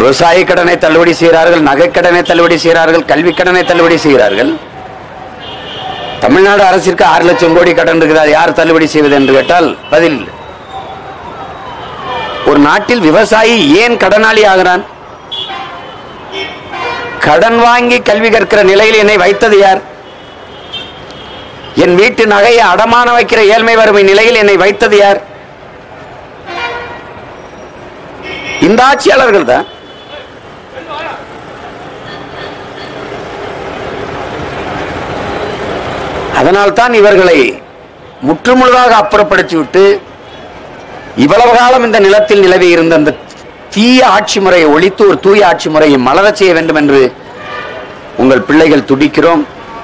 விவசாய கடனை தள்ளுபடி செய்கிறார்கள் நகைக்கடனை தள்ளுபடி செய்கிறார்கள் கல்வி கடனை தள்ளுபடி செய்கிறார்கள் தமிழ்நாடு அரசிற்கு ஆறு லட்சம் கோடி கடன் இருக்குது அது யார் தள்ளுபடி செய்வது என்று கேட்டால் பதில் இல்லை. ஒரு நாட்டில் விவசாயி ஏன் கடனாளி ஆகிறான் கடன் வாங்கி கல்வி கற்கிற நிலையில் என்னை வைத்தது யார் என் வீட்டு நகையை அடமான வைக்கிற ஏழ்மை வறுமை நிலையில் என்னை வைத்தது யார் இந்த ஆட்சியாளர்கள் தான் அதனால்தான் இவர்களை முற்றுமுழுதாக அப்புறப்படுத்திவிட்டு இவ்வளவு காலம் இந்த நிலத்தில் நிலவி இருந்த அந்த தீய ஆட்சி முறையை ஒழித்து ஒரு தூய ஆட்சி முறையை மலரச் செய்ய வேண்டும் என்று உங்கள் பிள்ளைகள் துடிக்கிறோம்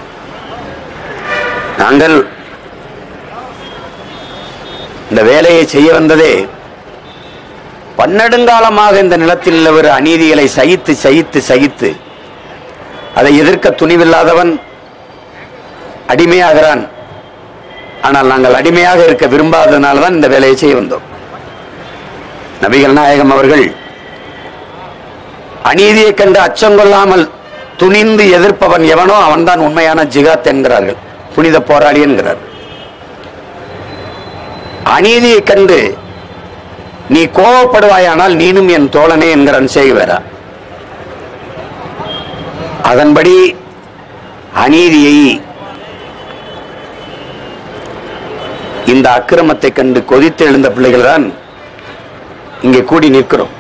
நாங்கள் இந்த வேலையை செய்ய வந்ததே பன்னெடுங்காலமாக இந்த நிலத்தில் நிலவர அநீதிகளை சகித்து சகித்து சகித்து அதை எதிர்க்க துணிவில்லாதவன் அடிமையாகிறான் ஆனால் நாங்கள் அடிமையாக இருக்க விரும்பாததுனால தான் இந்த வேலையை செய்ய வந்தோம் நபிகள் நாயகம் அவர்கள் அநீதியை கண்டு அச்சம் கொள்ளாமல் துணிந்து எதிர்ப்பவன் எவனோ அவன்தான் உண்மையான ஜிகாத் என்கிறார்கள் புனித போராளி என்கிறார் அநீதியை கண்டு நீ கோவப்படுவாயானால் நீனும் என் தோழனே என்கிறான் செய்வேரா அதன்படி அநீதியை இந்த அக்கிரமத்தை கண்டு கொதித்து எழுந்த பிள்ளைகள் தான் இங்கே கூடி நிற்கிறோம்